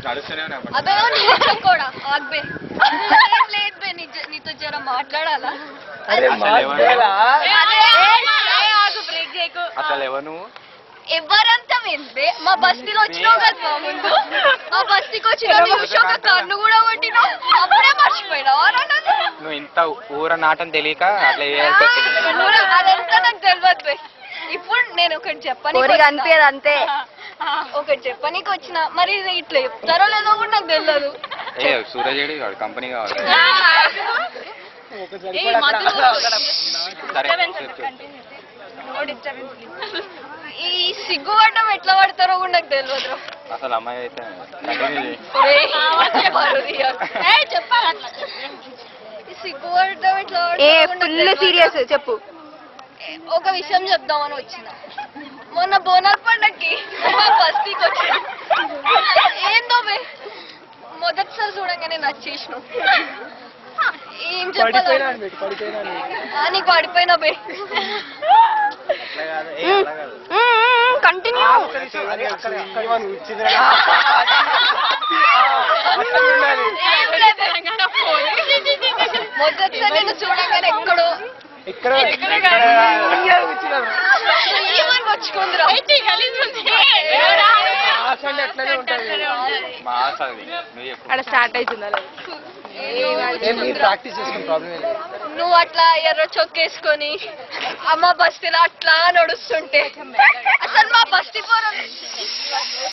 నడుస్తూనే ఉన్నాయి అబ్బే నిజం కూడా ఆగ్బే ఏం లేదు బే నిజ- నీతో జర మాట్లాడాలా అరే అసలు ఎవరు? మాట్లాడా అదే, ఏ, ఆగు బ్రేక్ చేయకు అసలు ఎవరు నువ్వు ఎవరంతా బే మా బస్తీలో వచ్చినావు కదా మా ముందు మా బస్తీకి వచ్చినావు చూసి ఒక కన్ను కూడా కొట్టినావు అప్పుడే మర్చిపోయినావు అన్నది నువ్వు ఇంత ఊర నాటం తెలియక అట్లా చేయాల్సి వచ్చింది ఊర- అదంతా నాకు తెలియదు బే ఇప్పుడు నేను ఒకటి చెప్పని కోరిక అనిపించదు అంతే ఒకటి చెప్పనీకి వచ్చిన మరి ఇది ఇట్లా చెప్తారో లేదో కూడా నాకు తెలియదు ఏ సూరజేడి వాడు కంపెనీ కావాలి ఒకసారి ఏ, కూడా అక్కడ- మధు. సరే చెప్పు, చెప్పు. ఈ సిగ్గుపడడం ఎట్లా పడతారో కూడా నాకు తెలియదు అసలు అమ్మాయి అయితే continue చేయి. ఈ సిగ్గుపడడం ఎట్లా ఏ పడతారో కూడా నాకు ఫుల్ తెలవదు. సీరియస్ చెప్పు ఏ, ఒక విషయం చెప్దామని వచ్చిన మొన్న బోనాల పండక్కి మా బస్తీకి వచ్చిన ఏందో బే మొదటిసారి చూడంగానే నచ్చేసిన ఏం పడిపోయినా చెప్పాలి అని పెట్టు, పడిపోయినా అని పెట్టు. ఆ, నీకు పడిపోయినా బే అట్లా కాదు, ఏ అట్లా కాదు. కంటిన్యూ అరే, అక్కడ అక్కడ వాళ్ళు కూర్చున్నారు. అట్లా ఉండాలి. మొదటిసారి నేను చూడంగానే ఎక్కడో ఎక్కడ ఎక్కడ కూర్చున్నారు ఏమని వచ్చుకుందిరా ఆ సైడ్ అట్లనే ఉంటుంది మా ఆశ అది నువ్వు చెప్పు అక్కడ స్టార్ట్ అవుతుంది అలా ఏం మీరు ప్రాక్టీస్ చేసుకుని ప్రాబ్లం ఏం లేదు నువ్వు అట్లా ఎర్ర చొక్కేసుకొని అమ్మ బస్తీలో అట్లా నడుస్తుంటే అసలు మా బస్తీ పోరం